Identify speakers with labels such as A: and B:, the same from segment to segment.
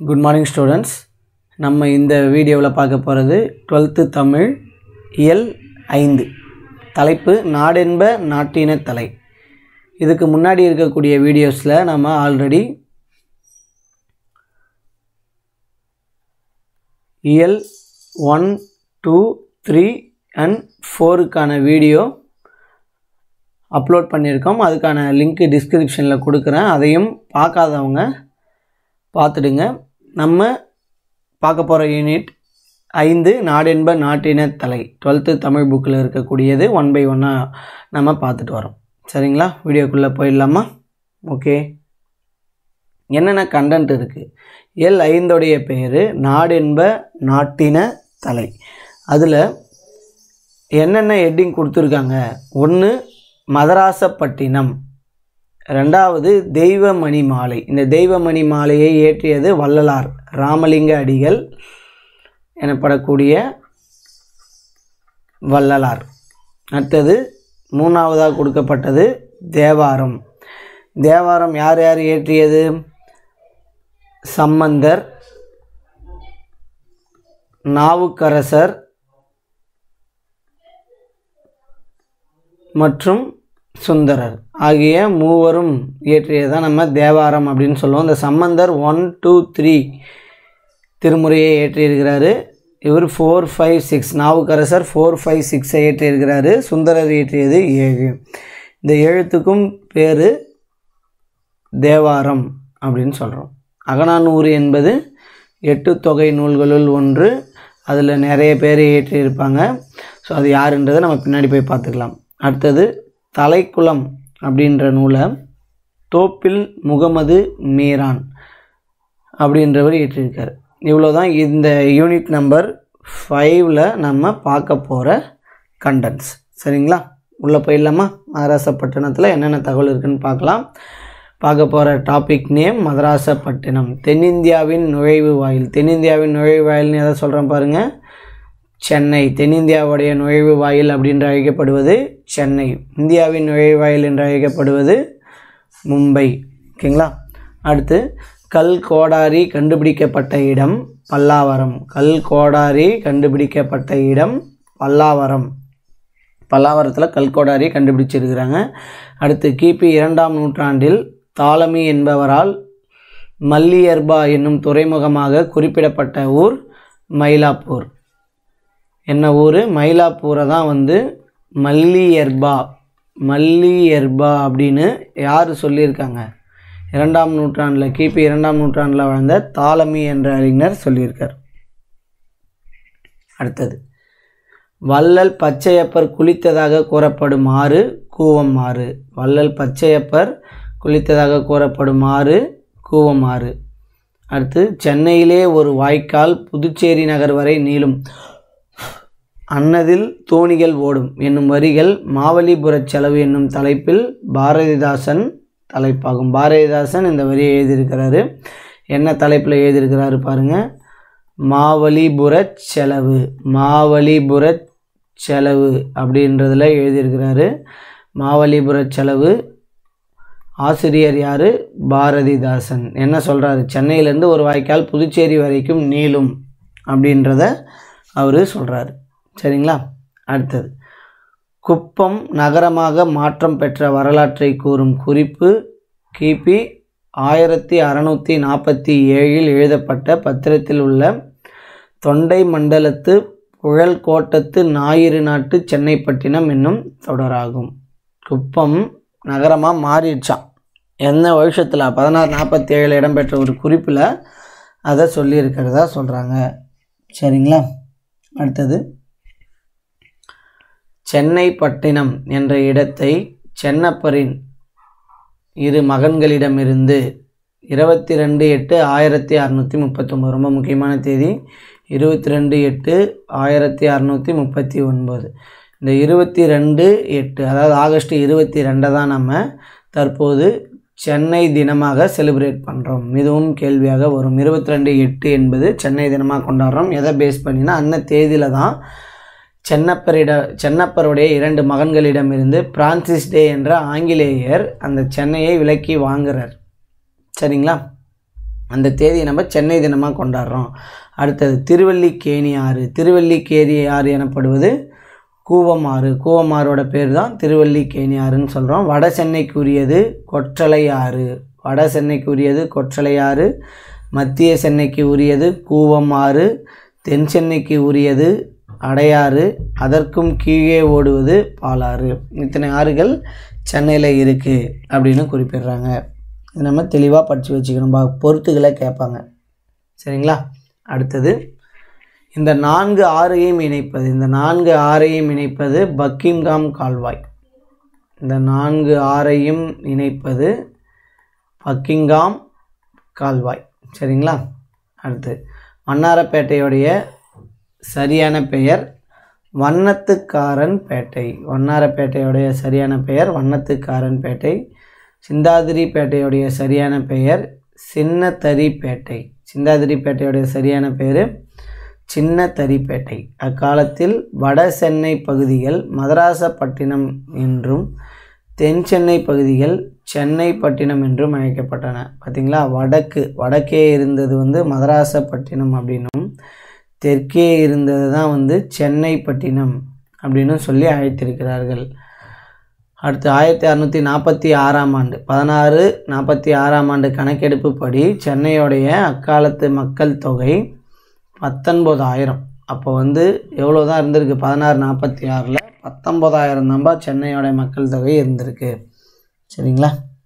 A: good morning students நம்ம இந்த வீடியோவில் பார்க்க போகிறது டுவெல்த்து தமிழ் இயல் ஐந்து தலைப்பு நாடென்ப நாட்டின தலை இதுக்கு முன்னாடி இருக்கக்கூடிய வீடியோஸில் நம்ம ஆல்ரெடி இயல் ஒன் டூ த்ரீ அண்ட் ஃபோருக்கான வீடியோ அப்லோட் பண்ணியிருக்கோம் அதுக்கான லிங்க்கு டிஸ்கிரிப்ஷனில் கொடுக்குறேன் அதையும் பார்க்காதவங்க பார்த்துடுங்க நம்ம பார்க்க போகிற யூனிட் ஐந்து நாடென்ப நாட்டின தலை டுவெல்த்து தமிழ் புக்கில் இருக்கக்கூடியது ஒன் பை ஒன்னாக நம்ம பார்த்துட்டு வரோம் சரிங்களா வீடியோக்குள்ளே போயிடலாமா ஓகே என்னென்ன கண்டென்ட் இருக்குது எல் ஐந்தோடைய பேர் நாடென்ப நாட்டின தலை அதில் என்னென்ன ஹெட்டிங் கொடுத்துருக்காங்க ஒன்று மதராசப்பட்டினம் ரெண்டாவது தெய்வமணி மாலை இந்த தெய்வமணி மாலையை ஏற்றியது வள்ளலார் ராமலிங்க அடிகள் எனப்படக்கூடிய வள்ளலார் அடுத்தது மூணாவதாக கொடுக்கப்பட்டது தேவாரம் தேவாரம் யார் யார் ஏற்றியது சம்பந்தர் நாவுக்கரசர் மற்றும் சுந்தரர் ஆகிய மூவரும் இயற்றியதான் நம்ம தேவாரம் அப்படின்னு சொல்லுவோம் இந்த சம்பந்தர் ஒன் டூ த்ரீ திருமுறையை ஏற்றியிருக்கிறாரு இவர் four five six Navukkarasar four five சிக்ஸை ஏற்றியிருக்கிறாரு சுந்தரர் இயற்றியது ஏழு இந்த எழுத்துக்கும் பேர் தேவாரம் அப்படின்னு சொல்கிறோம் அகநானூறு என்பது எட்டு தொகை நூல்களுள் ஒன்று அதில் நிறைய பேர் ஏற்றியிருப்பாங்க ஸோ அது யாருன்றதை நம்ம பின்னாடி போய் பார்த்துக்கலாம் அடுத்தது தலைக்குளம் அப்படின்ற நூலை தோப்பில் முகமது மீரான் அப்படின்றவர் ஏற்றிருக்கார் இவ்வளோ தான் இந்த யூனிட் நம்பர் ஃபைவ்ல நம்ம பார்க்க போகிற கண்டென்ட்ஸ் சரிங்களா உள்ளே போயிடலாமா மதராசப்பட்டினத்தில் என்னென்ன தகவல் இருக்குன்னு பார்க்கலாம் பார்க்க போகிற டாபிக் நேம் மதராசப்பட்டினம் தென்னிந்தியாவின் நுழைவு வாயில் தென்னிந்தியாவின் நுழைவு வாயில்னு எதை சொல்கிறேன் பாருங்கள் சென்னை தென்னிந்தியாவுடைய நுழைவு வாயில் அப்படின்று அழைக்கப்படுவது சென்னை இந்தியாவின் நுழைவு வாயில் என்று அழைக்கப்படுவது மும்பை ஓகேங்களா அடுத்து கல் கோடாரி கண்டுபிடிக்கப்பட்ட இடம் பல்லாவரம் கல் கோடாரி கண்டுபிடிக்கப்பட்ட இடம் பல்லாவரம் பல்லாவரத்தில் கல்கோடாரி கண்டுபிடிச்சிருக்கிறாங்க அடுத்து கிபி இரண்டாம் நூற்றாண்டில் தாலமி என்பவரால் மல்லியர்பா என்னும் துறைமுகமாக குறிப்பிடப்பட்ட ஊர் மயிலாப்பூர் என்ன ஊர் மயிலாப்பூரை தான் வந்து மல்லியர்பா மல்லியர்பா அப்படின்னு யார் சொல்லியிருக்காங்க இரண்டாம் நூற்றாண்டில் கிபி இரண்டாம் நூற்றாண்டில் வாழ்ந்த தாலமி என்ற அறிஞர் சொல்லியிருக்கார் அடுத்தது வள்ளல் பச்சையப்பர் குளித்ததாக கூறப்படும் ஆறு கூவம் ஆறு வள்ளல் பச்சையப்பர் குளித்ததாக கூறப்படும் ஆறு கூவம் ஆறு அடுத்து சென்னையிலே ஒரு வாய்க்கால் புதுச்சேரி நகர் வரை நீளும் அன்னதில் தோணிகள் ஓடும் என்னும் வரிகள் மாவலிபுரச் செலவு என்னும் தலைப்பில் பாரதிதாசன் தலைப்பாகும் பாரதிதாசன் இந்த வரியை எழுதியிருக்கிறாரு என்ன தலைப்பில் எழுதியிருக்கிறாரு பாருங்கள் மாவலிபுரச் செலவு மாவலிபுரச் செலவு அப்படின்றதில் எழுதியிருக்கிறாரு மாவலிபுரச் செலவு ஆசிரியர் யார் பாரதிதாசன் என்ன சொல்கிறாரு சென்னையிலேருந்து ஒரு வாய்க்கால் புதுச்சேரி வரைக்கும் நீளும் அப்படின்றத அவர் சொல்கிறாரு சரிங்களா அடுத்தது குப்பம் நகரமாக மாற்றம் பெற்ற வரலாற்றை கூறும் குறிப்பு கிபி ஆயிரத்தி அறநூற்றி நாற்பத்தி ஏழில் எழுதப்பட்ட பத்திரத்தில் உள்ள தொண்டை மண்டலத்து புழல் கோட்டத்து ஞாயிறு நாட்டு சென்னைப்பட்டினம் என்னும் தொடராகும் குப்பம் நகரமாக மாறிடுச்சான் எந்த வருஷத்தில் பதினாறு நாற்பத்தி ஏழில் இடம்பெற்ற ஒரு குறிப்பில் அதை சொல்லியிருக்கிறதா சொல்கிறாங்க சரிங்களா அடுத்தது சென்னை பட்டினம் என்ற இடத்தை சென்னப்பரின் இரு மகன்களிடமிருந்து இருபத்தி ரெண்டு எட்டு ஆயிரத்தி அறநூற்றி முப்பத்தொம்பது ரொம்ப முக்கியமான தேதி இருபத்தி ரெண்டு எட்டு ஆயிரத்தி அறநூற்றி முப்பத்தி ஒன்பது இந்த இருபத்தி ரெண்டு எட்டு அதாவது ஆகஸ்ட் இருபத்தி ரெண்டை தான் நம்ம தற்போது சென்னை தினமாக செலிப்ரேட் பண்ணுறோம் இதுவும் கேள்வியாக வரும் இருபத்தி ரெண்டு எட்டு என்பது சென்னை தினமாக கொண்டாடுறோம் எதை பேஸ் பண்ணினா அந்த தேதியில் தான் சென்னப்பரிட சென்னப்பருடைய இரண்டு மகன்களிடமிருந்து பிரான்சிஸ் டே என்ற ஆங்கிலேயர் அந்த சென்னையை விலக்கி வாங்குறார் சரிங்களா அந்த தேதியை நம்ம சென்னை தினமாக கொண்டாடுறோம் அடுத்தது திருவல்லிக்கேணி ஆறு திருவல்லிக்கேணி ஆறு எனப்படுவது கூவமாறு கூவமாரோட பேர் தான் திருவல்லிக்கேணி ஆறுன்னு சொல்கிறோம் வட சென்னைக்குரியது கொற்றலை ஆறு வட சென்னைக்குரியது கொற்றலை ஆறு மத்திய சென்னைக்கு உரியது கூவமாறு தென் சென்னைக்கு உரியது அடையாறு அதற்கும் கீழே ஓடுவது பாலாறு இத்தனை ஆறுகள் சென்னையில் இருக்குது அப்படின்னு குறிப்பிடுறாங்க இது நம்ம தெளிவாக படித்து வச்சுக்கணும் பா பொறுத்துகளை கேட்பாங்க சரிங்களா அடுத்தது இந்த நான்கு ஆறையும் இணைப்பது இந்த நான்கு ஆறையும் இணைப்பது பக்கிங்காம் கால்வாய் இந்த நான்கு ஆறையும் இணைப்பது பக்கிங்காம் கால்வாய் சரிங்களா அடுத்து வண்ணாரப்பேட்டையுடைய சரியான பெயர் வண்ணத்துக்காரன் பேட்டை வண்ணாரப்பேட்டையுடைய சரியான பெயர் வண்ணத்துக்காரன் பேட்டை சிந்தாதிரிப்பேட்டையுடைய சரியான பெயர் சின்னத்தரிப்பேட்டை சிந்தாதிரிப்பேட்டையுடைய சரியான பெயர் சின்னத்தரிப்பேட்டை அக்காலத்தில் வட சென்னை பகுதிகள் மதராசப்பட்டினம் என்றும் தென் சென்னை பகுதிகள் சென்னை பட்டினம் என்றும் அழைக்கப்பட்டன பார்த்தீங்களா வடக்கு வடக்கே இருந்தது வந்து மதராசப்பட்டினம் அப்படின்னும் தெற்கே இருந்தது தான் வந்து சென்னை பட்டினம் அப்படின்னு சொல்லி அழைத்திருக்கிறார்கள் அடுத்து ஆயிரத்தி அறநூற்றி நாற்பத்தி ஆறாம் ஆண்டு பதினாறு நாற்பத்தி ஆறாம் ஆண்டு கணக்கெடுப்புப்படி சென்னையுடைய அக்காலத்து மக்கள் தொகை பத்தொன்பதாயிரம் அப்போ வந்து எவ்வளோ தான் இருந்திருக்கு பதினாறு நாற்பத்தி ஆறில் பத்தொம்போதாயிரம் தான்பா சென்னையோட மக்கள் தொகை இருந்திருக்கு சரிங்களா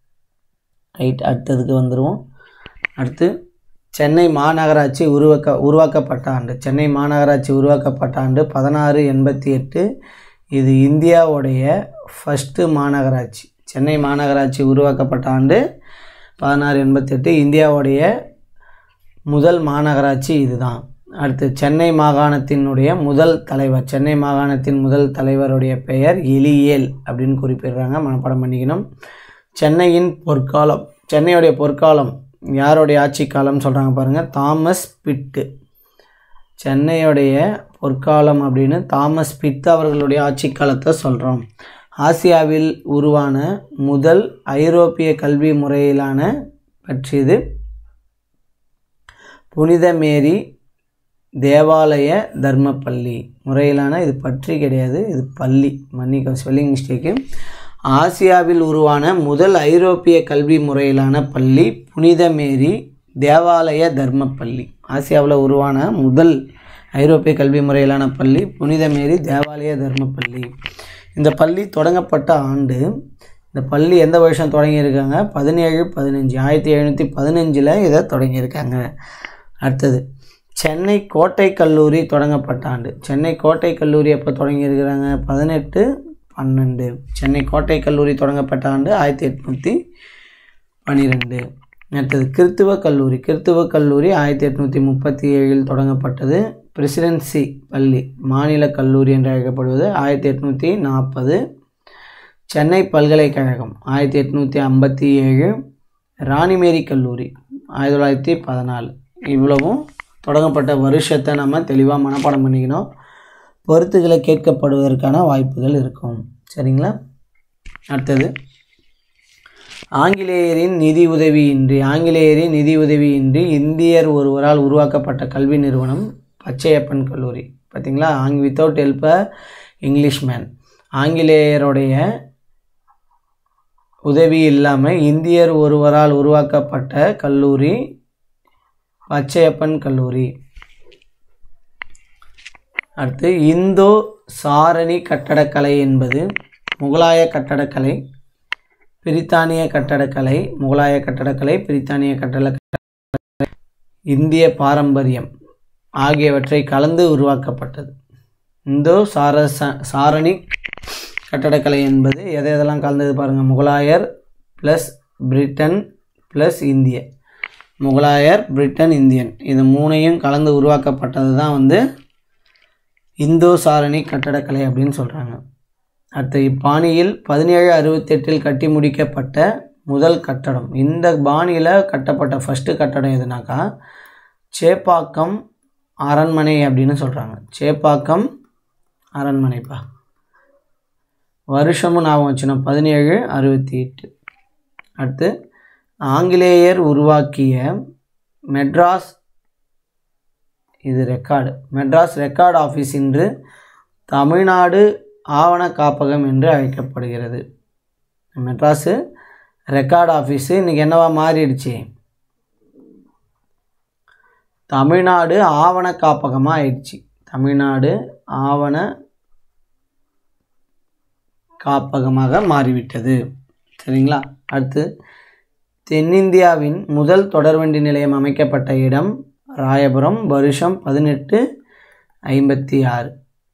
A: ரைட் அடுத்ததுக்கு வந்துடுவோம் அடுத்து சென்னை மாநகராட்சி உருவாக்க உருவாக்கப்பட்ட ஆண்டு சென்னை மாநகராட்சி உருவாக்கப்பட்ட ஆண்டு பதினாறு எண்பத்தி எட்டு இது இந்தியாவுடைய ஃபஸ்ட்டு மாநகராட்சி சென்னை மாநகராட்சி உருவாக்கப்பட்ட ஆண்டு பதினாறு எண்பத்தெட்டு இந்தியாவுடைய முதல் மாநகராட்சி இதுதான் அடுத்து சென்னை மாகாணத்தினுடைய முதல் தலைவர் சென்னை மாகாணத்தின் முதல் தலைவருடைய பெயர் எலியேல் அப்படின்னு குறிப்பிடுறாங்க மனப்பாடம் பண்ணிக்கணும் சென்னையின் பொற்காலம் சென்னையுடைய பொற்காலம் யாருடைய ஆட்சி காலம் சொல்கிறாங்க பாருங்கள் தாமஸ் பிட்டு சென்னையுடைய பொற்காலம் அப்படின்னு தாமஸ் பிட் அவர்களுடைய ஆட்சி காலத்தை சொல்கிறோம் ஆசியாவில் உருவான முதல் ஐரோப்பிய கல்வி முறையிலான பற்றியது புனித மேரி தேவாலய தர்மப்பள்ளி முறையிலான இது பற்றி கிடையாது இது பள்ளி மன்னிக்கும் ஸ்பெல்லிங் மிஸ்டேக்கு ஆசியாவில் உருவான முதல் ஐரோப்பிய கல்வி முறையிலான பள்ளி புனித மேரி தேவாலய தர்மப்பள்ளி ஆசியாவில் உருவான முதல் ஐரோப்பிய கல்வி முறையிலான பள்ளி புனித மேரி தேவாலய தர்மப்பள்ளி இந்த பள்ளி தொடங்கப்பட்ட ஆண்டு இந்த பள்ளி எந்த வருஷம் தொடங்கியிருக்காங்க பதினேழு பதினஞ்சு ஆயிரத்தி எழுநூற்றி பதினஞ்சில் இதை தொடங்கியிருக்காங்க அடுத்தது சென்னை கோட்டை கல்லூரி தொடங்கப்பட்ட ஆண்டு சென்னை கோட்டை கல்லூரி எப்போ தொடங்கியிருக்கிறாங்க பதினெட்டு பன்னெண்டு சென்னை கோட்டை கல்லூரி தொடங்கப்பட்ட ஆண்டு ஆயிரத்தி எட்நூற்றி பன்னிரெண்டு அடுத்தது கிறித்துவ கல்லூரி கிறித்துவ கல்லூரி ஆயிரத்தி எட்நூற்றி முப்பத்தி ஏழில் தொடங்கப்பட்டது பிரசிடென்சி பள்ளி மாநில கல்லூரி என்று அழைக்கப்படுவது ஆயிரத்தி எட்நூற்றி நாற்பது சென்னை பல்கலைக்கழகம் ஆயிரத்தி எட்நூற்றி ஐம்பத்தி ஏழு ராணிமேரி கல்லூரி ஆயிரத்தி தொள்ளாயிரத்தி பதினாலு இவ்வளவும் தொடங்கப்பட்ட வருஷத்தை நம்ம தெளிவாக மனப்பாடம் பண்ணிக்கணும் பொருத்துகளை கேட்கப்படுவதற்கான வாய்ப்புகள் இருக்கும் சரிங்களா அடுத்தது ஆங்கிலேயரின் நிதி உதவியின்றி ஆங்கிலேயரின் நிதி உதவியின்றி இந்தியர் ஒருவரால் உருவாக்கப்பட்ட கல்வி நிறுவனம் பச்சையப்பன் கல்லூரி பார்த்தீங்களா ஆங் without help a English man ஆங்கிலேயருடைய உதவி இல்லாமல் இந்தியர் ஒருவரால் உருவாக்கப்பட்ட கல்லூரி பச்சையப்பன் கல்லூரி அடுத்து இந்தோ சாரணி கட்டடக்கலை என்பது முகலாய கட்டடக்கலை பிரித்தானிய கட்டடக்கலை முகலாய கட்டடக்கலை பிரித்தானிய கட்டடக்கலை இந்திய பாரம்பரியம் ஆகியவற்றை கலந்து உருவாக்கப்பட்டது இந்தோ சார சாரணி கட்டடக்கலை என்பது எதை எதெல்லாம் கலந்தது பாருங்கள் முகலாயர் ப்ளஸ் பிரிட்டன் ப்ளஸ் இந்திய முகலாயர் பிரிட்டன் இந்தியன் இது மூணையும் கலந்து உருவாக்கப்பட்டது தான் வந்து இந்தோ சாரணி கட்டடக்கலை அப்படின்னு சொல்கிறாங்க அடுத்த இப்பாணியில் பதினேழு அறுபத்தெட்டில் கட்டி முடிக்கப்பட்ட முதல் கட்டடம் இந்த பாணியில் கட்டப்பட்ட ஃபஸ்ட்டு கட்டடம் எதுனாக்கா சேப்பாக்கம் அரண்மனை அப்படின்னு சொல்கிறாங்க சேப்பாக்கம் அரண்மனைப்பா வருஷமும் ஞாபகம் வச்சுனோம் பதினேழு அறுபத்தி எட்டு அடுத்து ஆங்கிலேயர் உருவாக்கிய மெட்ராஸ் இது ரெக்கார்டு மெட்ராஸ் ரெக்கார்ட் ஆஃபீஸ் இன்று தமிழ்நாடு ஆவண காப்பகம் என்று அழைக்கப்படுகிறது மெட்ராஸு ரெக்கார்ட் ஆஃபீஸு இன்றைக்கி என்னவா மாறிடுச்சு தமிழ்நாடு ஆவண காப்பகமாக ஆயிடுச்சு தமிழ்நாடு ஆவண காப்பகமாக மாறிவிட்டது சரிங்களா அடுத்து தென்னிந்தியாவின் முதல் தொடர்வண்டி நிலையம் அமைக்கப்பட்ட இடம் ராயபுரம் வருஷம் பதினெட்டு ஐம்பத்தி ஆறு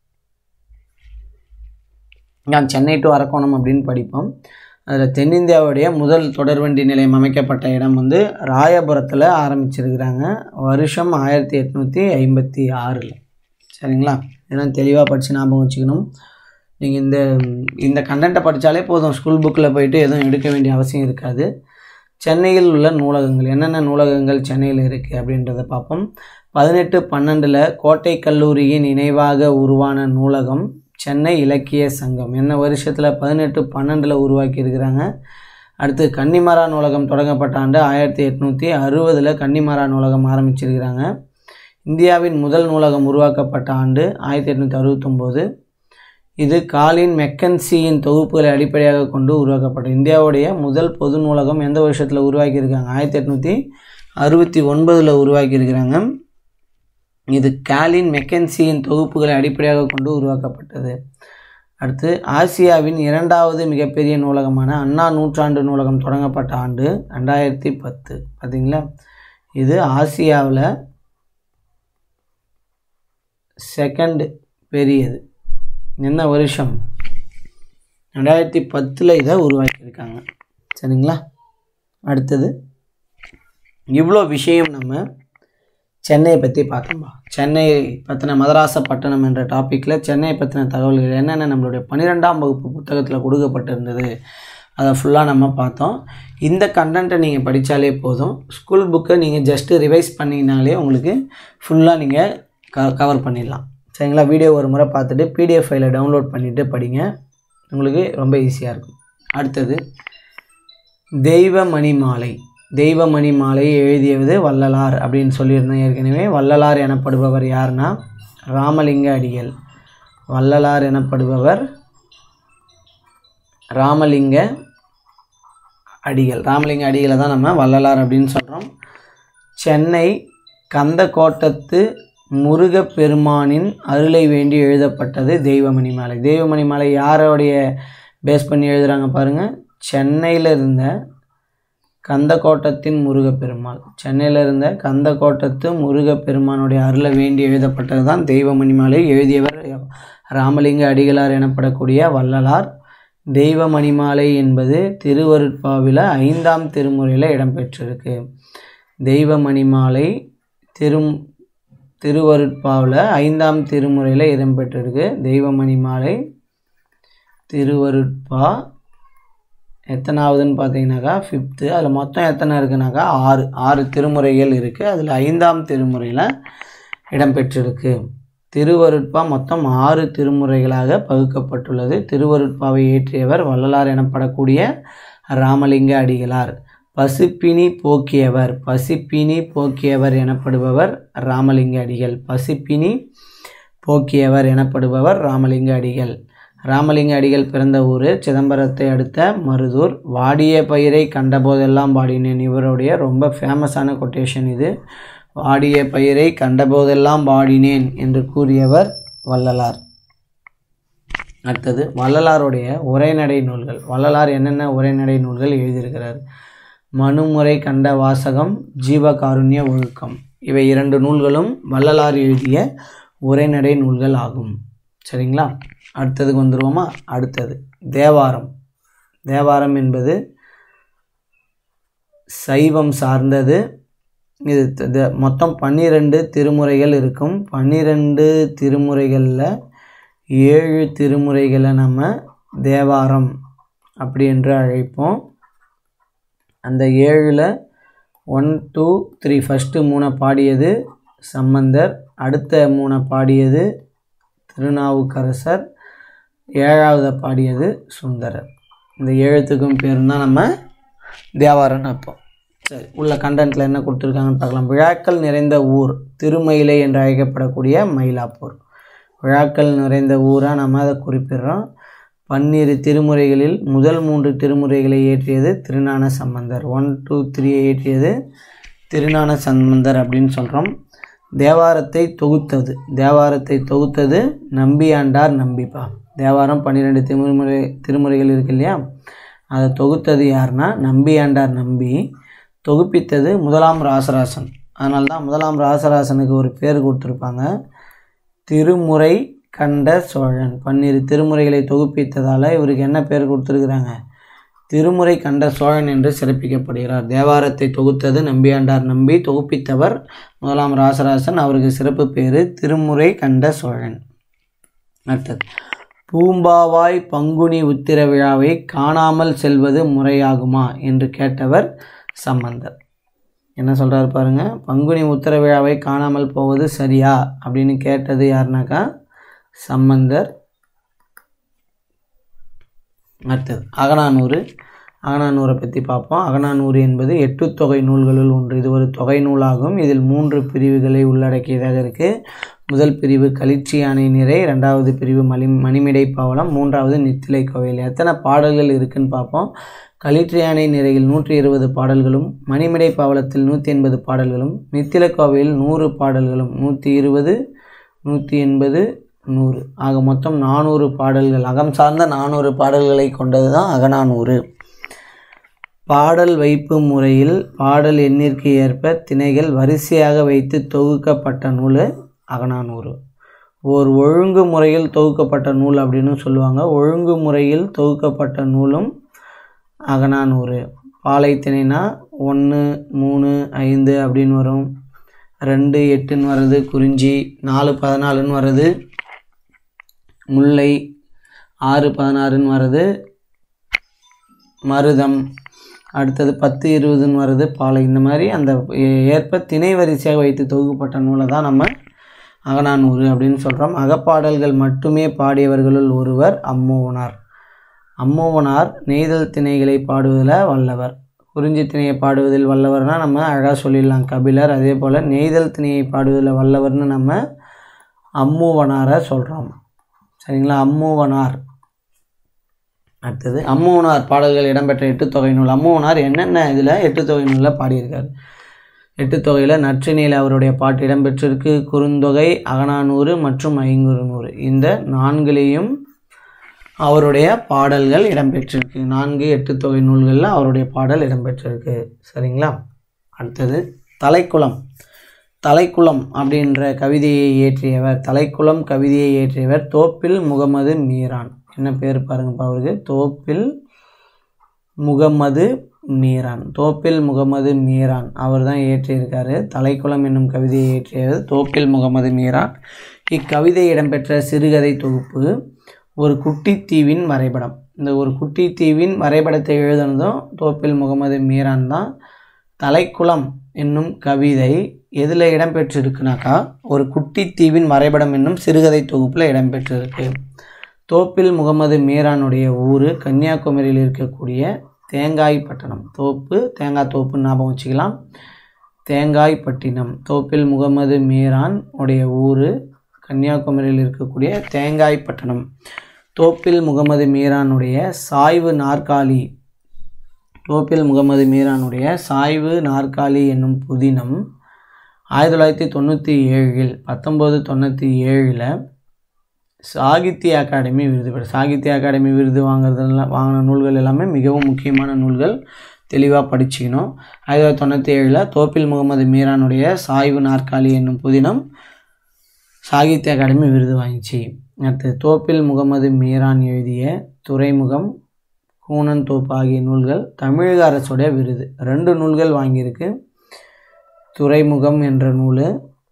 A: நான் சென்னை டு அரக்கோணம் அப்படின்னு படிப்போம் அதில் தென்னிந்தியாவுடைய முதல் தொடர்வண்டி நிலையம் அமைக்கப்பட்ட இடம் வந்து ராயபுரத்தில் ஆரம்பிச்சிருக்கிறாங்க வருஷம் ஆயிரத்தி எட்நூற்றி ஐம்பத்தி ஆறில் சரிங்களா இதெல்லாம் தெளிவாக படித்து ஞாபகம் வச்சுக்கணும் நீங்கள் இந்த இந்த கண்டென்ட்டை படித்தாலே போதும் ஸ்கூல் புக்கில் போயிட்டு எதுவும் எடுக்க வேண்டிய அவசியம் இருக்காது சென்னையில் உள்ள நூலகங்கள் என்னென்ன நூலகங்கள் சென்னையில் இருக்குது அப்படின்றத பார்ப்போம் பதினெட்டு பன்னெண்டில் கோட்டை கல்லூரியின் நினைவாக உருவான நூலகம் சென்னை இலக்கிய சங்கம் என்ன வருஷத்தில் பதினெட்டு பன்னெண்டில் உருவாக்கி இருக்கிறாங்க அடுத்து கன்னிமரா நூலகம் தொடங்கப்பட்ட ஆண்டு ஆயிரத்தி எட்நூற்றி அறுபதில் கன்னிமரா நூலகம் ஆரம்பிச்சிருக்கிறாங்க இந்தியாவின் முதல் நூலகம் உருவாக்கப்பட்ட ஆண்டு ஆயிரத்தி எட்நூற்றி அறுபத்தொம்போது இது காலின் மெக்கன்சியின் தொகுப்புகளை அடிப்படையாக கொண்டு உருவாக்கப்பட்ட இந்தியாவுடைய முதல் பொது நூலகம் எந்த வருஷத்தில் உருவாக்கியிருக்காங்க ஆயிரத்தி எட்நூற்றி அறுபத்தி ஒன்பதில் உருவாக்கியிருக்கிறாங்க இது காலின் மெக்கன்சியின் தொகுப்புகளை அடிப்படையாக கொண்டு உருவாக்கப்பட்டது அடுத்து ஆசியாவின் இரண்டாவது மிகப்பெரிய நூலகமான அண்ணா நூற்றாண்டு நூலகம் தொடங்கப்பட்ட ஆண்டு ரெண்டாயிரத்தி பத்து பார்த்தீங்களா இது ஆசியாவில் செகண்ட் பெரியது என்ன வருஷம் ரெண்டாயிரத்தி பத்தில் இதை உருவாக்கியிருக்காங்க சரிங்களா அடுத்தது இவ்வளோ விஷயம் நம்ம சென்னையை பற்றி பார்த்தோம்பா சென்னை பற்றின மதராச பட்டணம் என்ற டாப்பிக்கில் சென்னையை பற்றின தகவல்கள் என்னென்ன நம்மளுடைய பன்னிரெண்டாம் வகுப்பு புத்தகத்தில் கொடுக்கப்பட்டிருந்தது அதை ஃபுல்லாக நம்ம பார்த்தோம் இந்த கண்டென்ட்டை நீங்கள் படித்தாலே போதும் ஸ்கூல் புக்கை நீங்கள் ஜஸ்ட்டு ரிவைஸ் பண்ணிங்கனாலே உங்களுக்கு ஃபுல்லாக நீங்கள் க கவர் பண்ணிடலாம் சரிங்களா வீடியோ ஒரு முறை பார்த்துட்டு பிடிஎஃப் ஃபைலை டவுன்லோட் பண்ணிவிட்டு படிங்க உங்களுக்கு ரொம்ப ஈஸியாக இருக்கும் அடுத்தது தெய்வமணி மாலை தெய்வமணி மாலையை எழுதியது வள்ளலார் அப்படின்னு சொல்லியிருந்தேன் ஏற்கனவே வள்ளலார் எனப்படுபவர் யாருன்னா ராமலிங்க அடிகள் வள்ளலார் எனப்படுபவர் ராமலிங்க அடிகள் ராமலிங்க அடிகளை தான் நம்ம வள்ளலார் அப்படின்னு சொல்கிறோம் சென்னை கந்தக்கோட்டத்து முருகப்பெருமானின் அருளை வேண்டி எழுதப்பட்டது தெய்வமணி மாலை தெய்வமணி மாலை யாரோடைய பேஸ் பண்ணி எழுதுகிறாங்க பாருங்கள் சென்னையில் இருந்த கந்தக்கோட்டத்தின் முருகப்பெருமாள் சென்னையில் இருந்த கந்தக்கோட்டத்து முருகப்பெருமானுடைய அருளை வேண்டி எழுதப்பட்டது தான் தெய்வமணி மாலை எழுதியவர் ராமலிங்க அடிகளார் எனப்படக்கூடிய வள்ளலார் தெய்வமணி மாலை என்பது திருவருட்பாவில் ஐந்தாம் திருமுறையில் இடம்பெற்றிருக்கு தெய்வமணி மாலை திரு திருவருட்பாவில் ஐந்தாம் திருமுறையில் இடம்பெற்றிருக்கு தெய்வமணி மாலை திருவருட்பா எத்தனாவதுன்னு பார்த்தீங்கன்னாக்கா ஃபிஃப்த்து அதில் மொத்தம் எத்தனை இருக்குனாக்கா ஆறு ஆறு திருமுறைகள் இருக்குது அதில் ஐந்தாம் திருமுறையில் இடம்பெற்றிருக்கு திருவருட்பா மொத்தம் ஆறு திருமுறைகளாக பகுக்கப்பட்டுள்ளது திருவருட்பாவை இயற்றியவர் வள்ளலார் எனப்படக்கூடிய ராமலிங்க அடிகளார் பசிப்பினி போக்கியவர் பசிப்பினி போக்கியவர் எனப்படுபவர் ராமலிங்க அடிகள் பசிப்பினி போக்கியவர் எனப்படுபவர் ராமலிங்க அடிகள் ராமலிங்க அடிகள் பிறந்த ஊர் சிதம்பரத்தை அடுத்த மருதூர் வாடிய பயிரை கண்டபோதெல்லாம் பாடினேன் இவருடைய ரொம்ப ஃபேமஸான கொட்டேஷன் இது வாடிய பயிரை கண்டபோதெல்லாம் பாடினேன் என்று கூறியவர் வள்ளலார் அடுத்தது வள்ளலாருடைய உரைநடை நூல்கள் வள்ளலார் என்னென்ன உரைநடை நூல்கள் எழுதியிருக்கிறார் மனுமுறை கண்ட வாசகம் ஜீவகாருண்ய ஒழுக்கம் இவை இரண்டு நூல்களும் வள்ளலார் எழுதிய உரைநடை நூல்கள் ஆகும் சரிங்களா அடுத்ததுக்கு வந்துருவோமா அடுத்தது தேவாரம் தேவாரம் என்பது சைவம் சார்ந்தது இது த- த- மொத்தம் பன்னிரெண்டு திருமுறைகள் இருக்கும் பன்னிரெண்டு திருமுறைகளில் ஏழு திருமுறைகளை நம்ம தேவாரம் அப்படி என்று அழைப்போம் அந்த ஏழில் ஒன் டூ த்ரீ ஃபஸ்ட்டு மூணை பாடியது சம்பந்தர் அடுத்த மூணை பாடியது திருநாவுக்கரசர் ஏழாவதை பாடியது சுந்தரர் இந்த ஏழுத்துக்கும் பேரும் தான் நம்ம தேவாரம்னு வைப்போம் சரி உள்ள கண்டென்ட்டில் என்ன கொடுத்துருக்காங்கன்னு பார்க்கலாம் விழாக்கள் நிறைந்த ஊர் திருமயிலை என்று அழைக்கப்படக்கூடிய மயிலாப்பூர் விழாக்கள் நிறைந்த ஊராக நம்ம அதை குறிப்பிடுறோம் பன்னிரு திருமுறைகளில் முதல் மூன்று திருமுறைகளை இயற்றியது Thirugnana Sambandar one two three இயற்றியது திருஞான சம்பந்தர் அப்படின்னு சொல்கிறோம் தேவாரத்தை தொகுத்தது தேவாரத்தை தொகுத்தது நம்பியாண்டார் நம்பிப்பா தேவாரம் பன்னிரெண்டு திருமுறை திருமுறைகள் இருக்கு இல்லையா அதை தொகுத்தது யாருன்னா நம்பியாண்டார் நம்பி தொகுப்பித்தது முதலாம் ராசராசன் அதனால தான் முதலாம் ராசராசனுக்கு ஒரு பேர் கொடுத்துருப்பாங்க திருமுறை கண்ட சோழன் பன்னிரு திருமுறைகளை தொகுப்பித்ததால் இவருக்கு என்ன பேர் கொடுத்துருக்குறாங்க திருமுறை கண்ட சோழன் என்று சிறப்பிக்கப்படுகிறார் தேவாரத்தை தொகுத்தது நம்பியாண்டார் நம்பி தொகுப்பித்தவர் முதலாம் ராசராசன் அவருக்கு சிறப்பு பேர் திருமுறை கண்ட சோழன் அடுத்தது பூம்பாவாய் பங்குனி உத்திர விழாவை காணாமல் செல்வது முறையாகுமா என்று கேட்டவர் சம்பந்தர் என்ன சொல்கிறாரு பாருங்க பங்குனி உத்திர விழாவை காணாமல் போவது சரியா அப்படின்னு கேட்டது யாருனாக்கா சம்பந்தர் அடுத்தது அகநானூறு அகநானூரை பற்றி பார்ப்போம் அகநானூறு என்பது எட்டு தொகை நூல்களுள் ஒன்று இது ஒரு தொகை நூலாகும் இதில் மூன்று பிரிவுகளை உள்ளடக்கியதாக இருக்குது முதல் பிரிவு களிச்சி யானை நிறை ரெண்டாவது பிரிவு மணி மணிமிடை பாவலம் மூன்றாவது நித்திலை கோவில் எத்தனை பாடல்கள் இருக்குன்னு பார்ப்போம் களிற்று யானை நிறையில் நூற்றி இருபது பாடல்களும் மணிமிடை பாவலத்தில் நூற்றி எண்பது பாடல்களும் நித்தில கோவையில் நூறு பாடல்களும் நூற்றி இருபது நூற்றி எண்பது நூறு ஆக மொத்தம் நானூறு பாடல்கள் அகம் சார்ந்த நானூறு பாடல்களை கொண்டது தான் அகநானூறு பாடல் வைப்பு முறையில் பாடல் எண்ணிற்கு ஏற்ப திணைகள் வரிசையாக வைத்து தொகுக்கப்பட்ட நூல் அகநானூறு ஓர் ஒழுங்கு முறையில் தொகுக்கப்பட்ட நூல் அப்படின்னு சொல்லுவாங்க ஒழுங்கு முறையில் தொகுக்கப்பட்ட நூலும் அகநானூறு பாலை திணைனா ஒன்று மூணு ஐந்து அப்படின்னு வரும் ரெண்டு எட்டுன்னு வர்றது குறிஞ்சி நாலு பதினாலுன்னு வர்றது முல்லை ஆறு பதினாறுன்னு வர்றது மருதம் அடுத்தது பத்து இருபதுன்னு வர்றது பாலை இந்த மாதிரி அந்த ஏற்ப திணை வரிசையாக வைத்து தொகுக்கப்பட்ட நூலை தான் நம்ம அகநானூறு அப்படின்னு சொல்கிறோம் அகப்பாடல்கள் மட்டுமே பாடியவர்களுள் ஒருவர் அம்மோவனார் அம்மோவனார் நெய்தல் திணைகளை பாடுவதில் வல்லவர் குறிஞ்சி திணையை பாடுவதில் வல்லவர்னா நம்ம அழகாக சொல்லிடலாம் கபிலர் அதே போல் நெய்தல் திணையை பாடுவதில் வல்லவர்னு நம்ம அம்மூவனாரை சொல்கிறோம் சரிங்களா அம்மூவனார் அடுத்தது அம்மூவனார் பாடல்கள் இடம்பெற்ற எட்டு தொகை நூல் அம்மூவனார் என்னென்ன இதில் எட்டு தொகை நூலில் பாடியிருக்கார் எட்டு தொகையில் நற்றினியில் அவருடைய பாட்டு இடம்பெற்றிருக்கு குறுந்தொகை அகநானூறு மற்றும் ஐங்குறுநூறு இந்த நான்குலேயும் அவருடைய பாடல்கள் இடம்பெற்றிருக்கு நான்கு எட்டு தொகை நூல்களில் அவருடைய பாடல் இடம்பெற்றிருக்கு சரிங்களா அடுத்தது தலைக்குளம் தலைக்குளம் அப்படின்ற கவிதையை இயற்றியவர் தலைக்குளம் கவிதையை இயற்றியவர் தோப்பில் முகமது மீரான் என்ன பேர் பாருங்கப்பா அவருக்கு தோப்பில் முகமது மீரான் தோப்பில் முகமது மீரான் அவர் தான் இயற்றியிருக்காரு தலைக்குளம் என்னும் கவிதையை இயற்றியவர் தோப்பில் முகமது மீரான் இக்கவிதை இடம்பெற்ற சிறுகதை தொகுப்பு ஒரு குட்டி தீவின் வரைபடம் இந்த ஒரு குட்டி தீவின் வரைபடத்தை எழுதுனதும் தோப்பில் முகமது மீரான் தான் தலைக்குளம் என்னும் கவிதை எதில் இடம்பெற்றிருக்குனாக்கா ஒரு குட்டி தீவின் வரைபடம் என்னும் சிறுகதை தொகுப்பில் இடம்பெற்றிருக்கு தோப்பில் முகமது மீரானுடைய ஊர் கன்னியாகுமரியில் இருக்கக்கூடிய தேங்காய்பட்டினம் தோப்பு தேங்காய் தோப்புன்னு ஞாபகம் வச்சுக்கலாம் தேங்காய்பட்டினம் தோப்பில் முகமது மீரான் உடைய ஊர் கன்னியாகுமரியில் இருக்கக்கூடிய தேங்காய்பட்டினம் தோப்பில் முகமது மீரானுடைய சாய்வு நாற்காலி தோப்பில் முகமது மீரானுடைய சாய்வு நாற்காலி என்னும் புதினம் ஆயிரத்தி தொள்ளாயிரத்தி தொண்ணூற்றி ஏழில் பத்தொம்போது தொண்ணூற்றி ஏழில் சாகித்ய அகாடமி விருது பெற சாகித்ய அகாடமி விருது வாங்குறதுலாம் வாங்கின நூல்கள் எல்லாமே மிகவும் முக்கியமான நூல்கள் தெளிவாக படிச்சுக்கணும் ஆயிரத்தி தொள்ளாயிரத்தி தொண்ணூற்றி ஏழில் தோப்பில் முகமது மீரானுடைய சாய்வு நாற்காலி என்னும் புதினம் சாகித்ய அகாடமி விருது வாங்கிச்சு அடுத்து தோப்பில் முகமது மீரான் எழுதிய துறைமுகம் கூனன் தோப்பு ஆகிய நூல்கள் தமிழக அரசுடைய விருது ரெண்டு நூல்கள் வாங்கியிருக்கு துறைமுகம் என்ற நூல்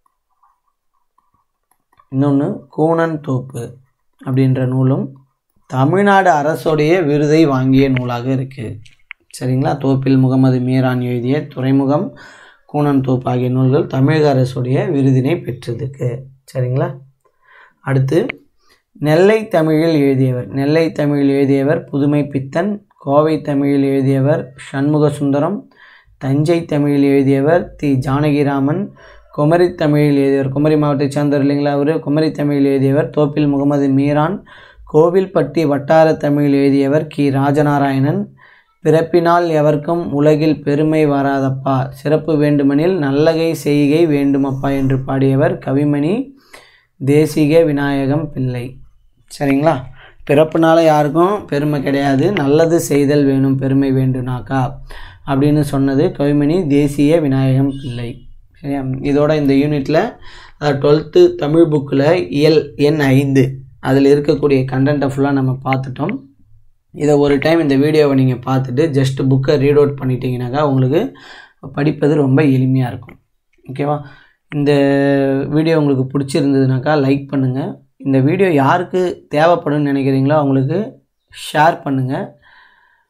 A: இன்னொன்று கூனன் தோப்பு அப்படின்ற நூலும் தமிழ்நாடு அரசுடைய விருதை வாங்கிய நூலாக இருக்குது சரிங்களா தோப்பில் முகமது மீரான் எழுதிய துறைமுகம் கூனன் தோப்பு ஆகிய நூல்கள் தமிழக அரசுடைய விருதினை பெற்றதுக்கு சரிங்களா அடுத்து நெல்லை தமிழில் எழுதியவர் நெல்லை தமிழில் எழுதியவர் புதுமை பித்தன் கோவை தமிழில் எழுதியவர் சண்முக சுந்தரம் தஞ்சை தமிழில் எழுதியவர் தி ஜானகிராமன் குமரி தமிழில் எழுதியவர் குமரி மாவட்டத்தை சார்ந்தவர் இல்லைங்களா அவர் குமரி தமிழில் எழுதியவர் தோப்பில் முகமது மீரான் கோவில்பட்டி வட்டார தமிழில் எழுதியவர் கி ராஜநாராயணன் பிறப்பினால் எவர்க்கும் உலகில் பெருமை வராதப்பா சிறப்பு வேண்டுமெனில் நல்லகை செய்கை வேண்டுமப்பா என்று பாடியவர் கவிமணி தேசிக விநாயகம் பிள்ளை சரிங்களா பிறப்புனால யாருக்கும் பெருமை கிடையாது நல்லது செய்தல் வேணும் பெருமை வேண்டுனாக்கா அப்படின்னு சொன்னது கவிமணி தேசிய விநாயகம் பிள்ளை சரியா இதோட இந்த யூனிட்டில் டுவெல்த்து தமிழ் புக்கில் இயல் எண் ஐந்து அதில் இருக்கக்கூடிய கண்டென்ட்டை ஃபுல்லாக நம்ம பார்த்துட்டோம் இதை ஒரு டைம் இந்த வீடியோவை நீங்கள் பார்த்துட்டு ஜஸ்ட் புக்கை ரீட் அவுட் பண்ணிட்டீங்கனாக்கா உங்களுக்கு படிப்பது ரொம்ப எளிமையாக இருக்கும் ஓகேவா இந்த வீடியோ உங்களுக்கு பிடிச்சிருந்ததுனாக்கா லைக் பண்ணுங்கள் இந்த வீடியோ யாருக்கு தேவைப்படும்னு நினைக்கிறீங்களோ அவங்களுக்கு ஷேர் பண்ணுங்கள்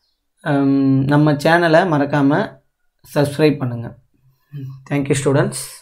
A: நம்ம சேனலை மறக்காமல் சப்ஸ்கிரைப் பண்ணுங்கள் தேங்க்யூ ஸ்டூடெண்ட்ஸ்